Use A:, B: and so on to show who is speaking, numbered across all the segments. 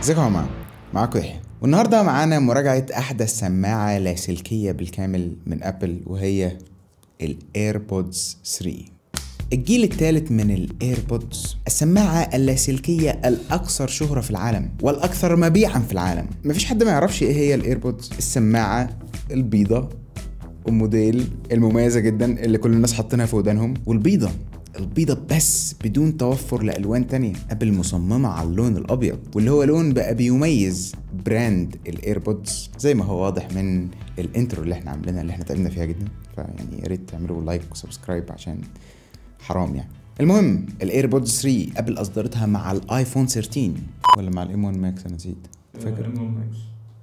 A: ازيكم يا جماعه معاكم يحيى والنهارده معانا مراجعه احدث سماعه لاسلكيه بالكامل من ابل وهي الايربودز 3 الجيل الثالث من الايربودز السماعه اللاسلكيه الاكثر شهره في العالم والاكثر مبيعا في العالم مفيش حد ما يعرفش ايه هي الايربودز السماعه البيضه الموديل المميزه جدا اللي كل الناس حاطينها في ودانهم والبيضه البيضة بس بدون توفر لألوان تانية ابل مصممة على اللون الأبيض واللي هو لون بقى بيميز براند الايربودز زي ما هو واضح من الانترو اللي احنا عاملينها اللي احنا تعبنا فيها جدا فيعني يا ريت تعملوا لايك وسبسكرايب عشان حرام يعني المهم الايربودز 3 ابل اصدرتها مع الايفون 13 ولا مع الام 1 ماكس انا نسيت فاكر
B: ام 1 ماكس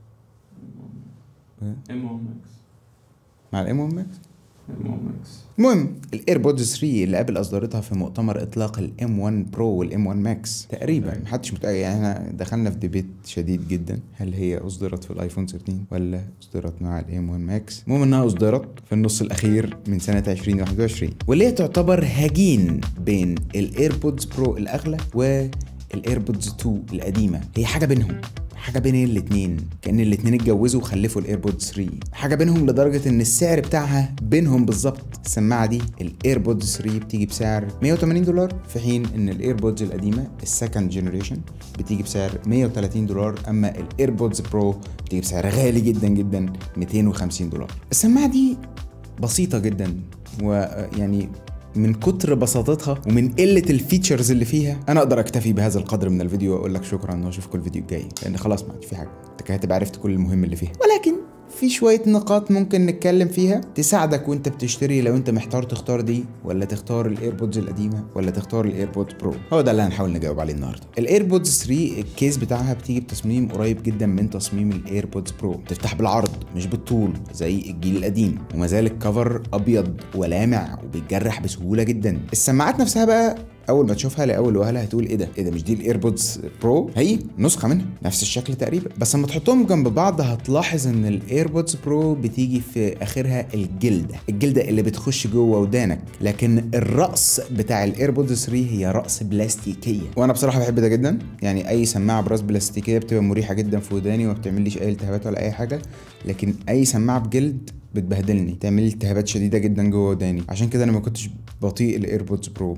A: إيه؟
B: ام 1 ماكس
A: مع الام 1 ماكس
B: ام 1 ماكس
A: المهم الايربودز 3 اللي ابل اصدرتها في مؤتمر اطلاق الام 1 برو والام 1 ماكس تقريبا محدش متاكد يعني احنا دخلنا في ديبيت شديد جدا هل هي اصدرت في الايفون 13 ولا اصدرت مع الام 1 ماكس المهم انها اصدرت في النص الاخير من سنه 2021 واللي هي تعتبر هجين بين الايربودز برو الاغلى والايربودز 2 القديمه هي حاجه بينهم حاجه بين الاتنين كان الاتنين اتجوزوا وخلفوا الايربودز 3 حاجه بينهم لدرجه ان السعر بتاعها بينهم بالظبط السماعه دي الايربودز 3 بتيجي بسعر 180 دولار في حين ان الايربودز القديمه السكند جنريشن بتيجي بسعر 130 دولار اما الايربودز برو بتيجي بسعر غالي جدا جدا 250 دولار السماعه دي بسيطه جدا ويعني من كتر بساطتها ومن قله الفيتشرز اللي فيها انا اقدر اكتفي بهذا القدر من الفيديو واقول لك شكرا واشوفكم الفيديو الجاي لان خلاص ما عادش في حاجه انت كده هتبقى عرفت كل المهم اللي فيها ولكن في شوية نقاط ممكن نتكلم فيها تساعدك وانت بتشتري لو انت محتار تختار دي ولا تختار الايربودز القديمة ولا تختار الايربودز برو هو ده اللي هنحاول نجاوب عليه النهارده الايربودز 3 الكيس بتاعها بتيجي بتصميم قريب جدا من تصميم الايربودز برو بتفتح بالعرض مش بالطول زي الجيل القديم وما زال الكفر ابيض ولامع وبيتجرح بسهولة جدا السماعات نفسها بقى اول ما تشوفها لاول وهله هتقول ايه ده ايه ده مش دي الايربودز برو هي نسخه منها نفس الشكل تقريبا بس لما تحطهم جنب بعض هتلاحظ ان الايربودز برو بتيجي في اخرها الجلده الجلده اللي بتخش جوه ودانك لكن الراس بتاع الايربودز 3 هي راس بلاستيكيه وانا بصراحه بحب ده جدا يعني اي سماعه براس بلاستيكيه بتبقى مريحه جدا في وداني وما بتعمليش اي التهابات ولا اي حاجه لكن اي سماعه بجلد بتبهدلني تعمل لي التهابات شديده جدا جوه وداني عشان كده انا ما كنتش بطيء الايربودز برو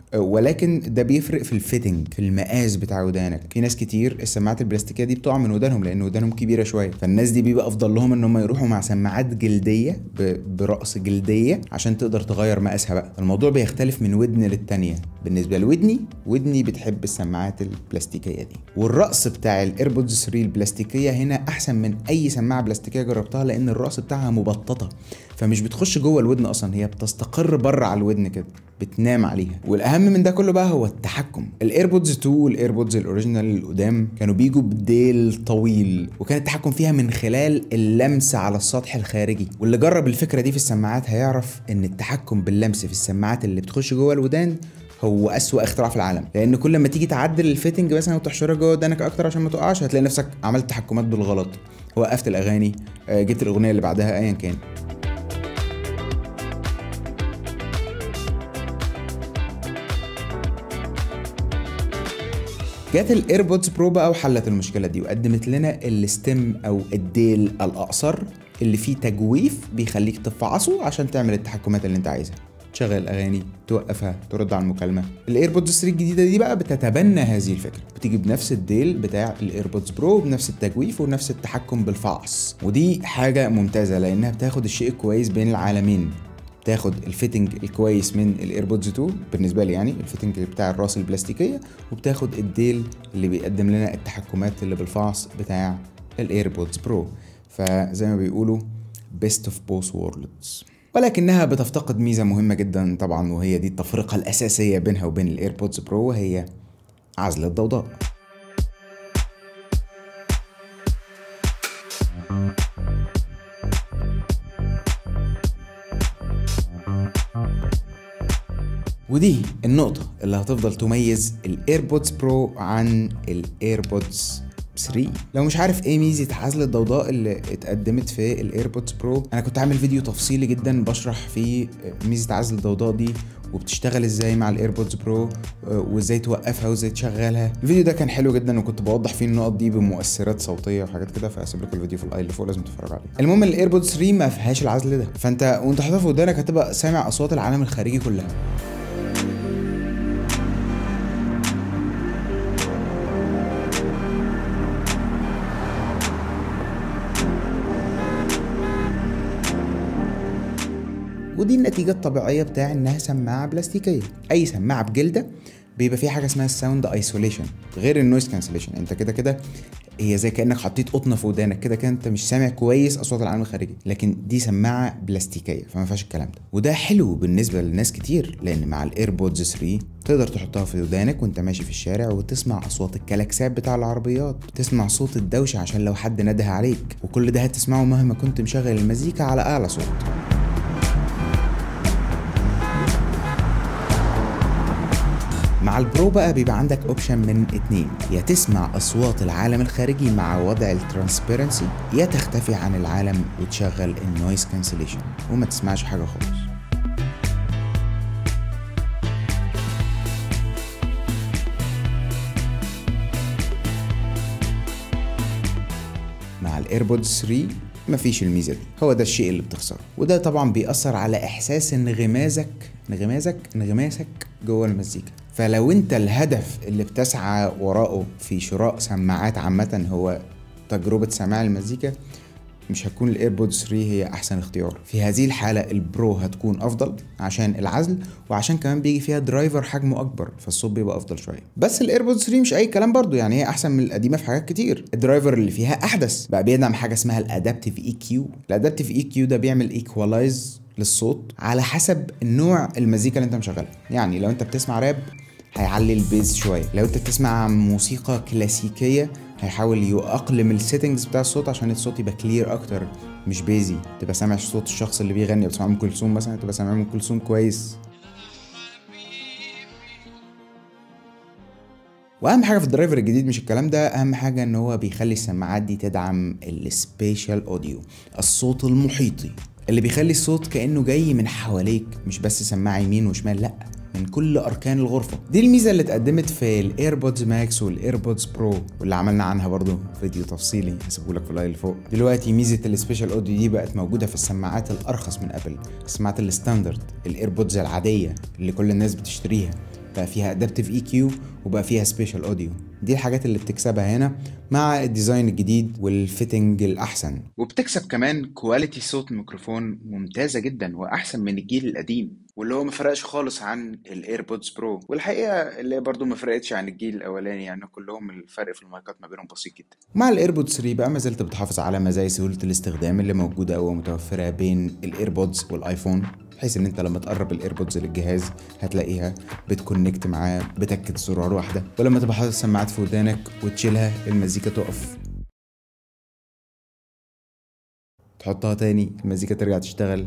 A: ولكن ده بيفرق في الفيتنج في المقاس بتاع ودانك في ناس كتير السماعات البلاستيكيه دي بتقع من ودانهم لان ودانهم كبيره شويه فالناس دي بيبقى افضل لهم ان هم يروحوا مع سماعات جلديه ب- براس جلديه عشان تقدر تغير مقاسها بقى الموضوع بيختلف من ودن للتانيه بالنسبه لودني ودني بتحب السماعات البلاستيكيه دي والراس بتاع الايربودز 3 البلاستيكيه هنا احسن من اي سماعه بلاستيكيه جربتها لان الراس بتاعها مبططه فمش بتخش جوه الودن اصلا هي بتستقر بره على الودن كده بتنام عليها والاهم من ده كله بقى هو التحكم الايربودز 2 والايربودز الاوريجينال القدام كانوا بيجوا بديل طويل وكان التحكم فيها من خلال اللمس على السطح الخارجي واللي جرب الفكره دي في السماعات هيعرف ان التحكم باللمس في السماعات اللي بتخش جوه الودان هو أسوأ اختراع في العالم لان كل ما تيجي تعدل الفيتنج مثلا وتحشرها جوه ودانك اكتر عشان ما تقعش هتلاقي نفسك عملت تحكمات بالغلط وقفت الاغاني آه، جبت الاغنيه اللي بعدها ايا كان جت الايربودز برو بقى وحلت المشكله دي وقدمت لنا الستيم او الديل الاقصر اللي فيه تجويف بيخليك تفعصه عشان تعمل التحكمات اللي انت عايزها تشغل الاغاني توقفها ترد على المكالمه الايربودز 3 الجديده دي بقى بتتبنى هذه الفكره بتيجي بنفس الديل بتاع الايربودز برو بنفس التجويف ونفس التحكم بالفعص ودي حاجه ممتازه لانها بتاخد الشيء الكويس بين العالمين تاخد الفيتنج الكويس من الايربودز 2 بالنسبه لي يعني الفيتنج بتاع الراس البلاستيكيه وبتاخد الديل اللي بيقدم لنا التحكمات اللي بالفعص بتاع الايربودز برو فزي ما بيقولوا best of both worlds ولكنها بتفتقد ميزة مهمة جدا طبعا وهي دي التفرقة الأساسية بينها وبين الايربودز برو وهي عزل الضوضاء ودي النقطة اللي هتفضل تميز الايربودز برو عن الايربودز 3 لو مش عارف ايه ميزه عزل الضوضاء اللي اتقدمت في الايربودز برو انا كنت عامل فيديو تفصيلي جدا بشرح فيه ميزه عزل الضوضاء دي وبتشتغل ازاي مع الايربودز برو وازاي توقفها وازاي تشغلها الفيديو ده كان حلو جدا وكنت بوضح فيه النقط دي بمؤثرات صوتيه وحاجات كده فاسيب لكم الفيديو في الاي اللي فوق لازم تتفرجوا عليه المهم الايربودز 3 ما فيهاش العزل ده فانت وانت حاططها في ودانك هتبقى سامع اصوات العالم الخارجي كلها ودي النتيجة الطبيعية بتاع انها سماعة بلاستيكية اي سماعة بجلدة بيبقى فيها حاجة اسمها الساوند ايسوليشن غير النويز كانسليشن انت كده كده هي زي كانك حطيت قطنه في ودانك كده كده انت مش سامع كويس اصوات العالم الخارجي لكن دي سماعه بلاستيكيه فما فيهاش الكلام ده وده حلو بالنسبه لناس كتير لان مع الايربودز 3 تقدر تحطها في ودانك وانت ماشي في الشارع وتسمع اصوات الكلاكسات بتاع العربيات تسمع صوت الدوشه عشان لو حد نده عليك وكل ده هتسمعه مهما كنت مشغل المزيكا على اعلى صوت مع البرو بقى بيبقى عندك اوبشن من اتنين يا تسمع اصوات العالم الخارجي مع وضع الترانسبيرنسي يا تختفي عن العالم وتشغل النويز كانسليشن وما تسمعش حاجه خالص مع الايربودز 3 مفيش الميزه دي هو ده الشيء اللي بتخسره وده طبعا بيأثر على احساس انغمازك انغمازك انغماسك جوه المزيكا فلو انت الهدف اللي بتسعى وراءه في شراء سماعات عامة هو تجربة سماع المزيكا مش هتكون الايربودز 3 هي احسن اختيار في هذه الحالة البرو هتكون افضل عشان العزل وعشان كمان بيجي فيها درايفر حجمه اكبر فالصوت بيبقى افضل شوية بس الايربودز 3 مش اي كلام برضو يعني هي احسن من القديمة في حاجات كتير الدرايفر اللي فيها احدث بقى بيدعم حاجة اسمها الادابتيف اي كيو الادابتيف اي كيو ده بيعمل ايكوالايز للصوت على حسب نوع المزيكا اللي انت مشغلها يعني لو انت بتسمع راب هيعلي البيز شويه لو انت بتسمع موسيقى كلاسيكيه هيحاول يأقلم السيتنجز بتاع الصوت عشان الصوت يبقى كلير اكتر مش بيزي تبقى سامع صوت الشخص اللي بيغني بتسمع ام كلثوم مثلا تبقى سامع ام كلثوم كويس واهم حاجه في الدرايفر الجديد مش الكلام ده اهم حاجه ان هو بيخلي السماعات دي تدعم السبيشال اوديو الصوت المحيطي اللي بيخلي الصوت كانه جاي من حواليك مش بس سماعه يمين وشمال لا من كل اركان الغرفه دي الميزه اللي اتقدمت في الايربودز ماكس والايربودز برو واللي عملنا عنها برضو فيديو تفصيلي هسيبه لك في اللايف اللي فوق دلوقتي ميزه السبيشال اوديو دي بقت موجوده في السماعات الارخص من ابل السماعات الستاندرد الايربودز العاديه اللي كل الناس بتشتريها بقى فيها ادابتيف اي كيو وبقى فيها سبيشال اوديو دي الحاجات اللي بتكسبها هنا مع الديزاين الجديد والفيتنج الاحسن وبتكسب كمان كواليتي صوت الميكروفون ممتازه جدا واحسن من الجيل القديم واللي هو ما فرقش خالص عن الايربودز برو والحقيقه اللي برضو ما فرقتش عن الجيل الاولاني يعني كلهم الفرق في المايكات ما بينهم بسيط جدا مع الايربودز 3 بقى ما زلت بتحافظ على مزايا سهوله الاستخدام اللي موجوده ومتوفره بين الايربودز والايفون بحيث ان انت لما تقرب الايربودز للجهاز هتلاقيها بتكونكت معاه بتكة زرار واحده ولما تبقى حاطط السماعات في ودانك وتشيلها المزيكا تقف تحطها تاني المزيكا ترجع تشتغل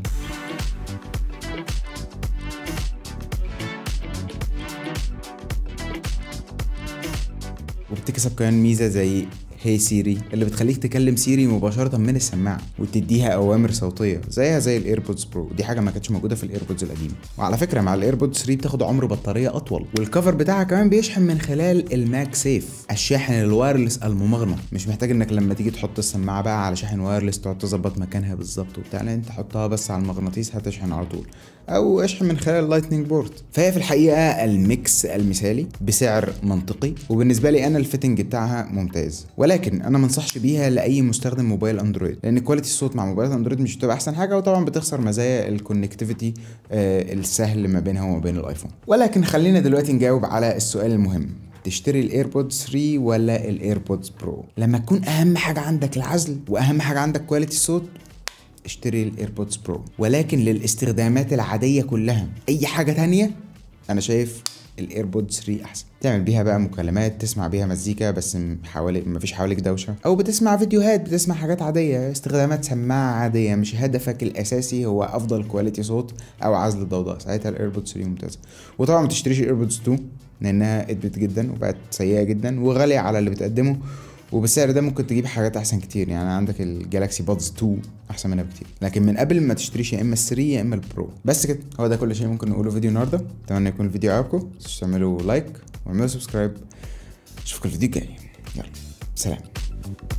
A: وبتكسب كمان ميزة زي هي سيري اللي بتخليك تكلم سيري مباشرة من السماعة وتديها أوامر صوتية زيها زي الإيربودز برو دي حاجة ما كانتش موجودة في الإيربودز القديم وعلى فكرة مع الإيربودز 3 بتاخد عمر بطارية أطول والكفر بتاعها كمان بيشحن من خلال الماك سيف الشاحن الوايرلس الممغنط مش محتاج إنك لما تيجي تحط السماعة بقى على شاحن وايرلس تقعد تظبط مكانها بالظبط وبتاع لا أنت حطها بس على المغناطيس هتشحن على طول او اشحن من خلال اللايتنينج بورد فهي في الحقيقه الميكس المثالي بسعر منطقي وبالنسبه لي انا الفيتنج بتاعها ممتاز ولكن انا ما انصحش بيها لاي مستخدم موبايل اندرويد لان كواليتي الصوت مع موبايلات اندرويد مش بتبقى احسن حاجه وطبعا بتخسر مزايا الكونكتيفيتي آه السهل ما بينها وما بين الايفون ولكن خلينا دلوقتي نجاوب على السؤال المهم تشتري الايربودز 3 ولا الايربودز برو لما تكون اهم حاجه عندك العزل واهم حاجه عندك كواليتي الصوت اشتري الايربودز برو ولكن للاستخدامات العاديه كلها اي حاجه تانية انا شايف الايربودز 3 احسن تعمل بيها بقى مكالمات تسمع بيها مزيكا بس حوالي مفيش حواليك دوشه او بتسمع فيديوهات بتسمع حاجات عاديه استخدامات سماعه عاديه مش هدفك الاساسي هو افضل كواليتي صوت او عزل الضوضاء ساعتها الايربودز 3 ممتازه وطبعا ما تشتريش الايربودز 2 لانها ادبت جدا وبقت سيئه جدا وغاليه على اللي بتقدمه وبالسعر ده ممكن تجيب حاجات احسن كتير يعني عندك الجالاكسي بادز 2 احسن منها بكتير لكن من قبل ما تشتريش يا اما ال 3 يا اما البرو بس كده هو ده كل شيء ممكن نقوله في فيديو النهارده اتمنى يكون الفيديو عجبكم متنسوش تعملوا لايك واعملوا سبسكرايب اشوفكم الفيديو الجاي يلا سلام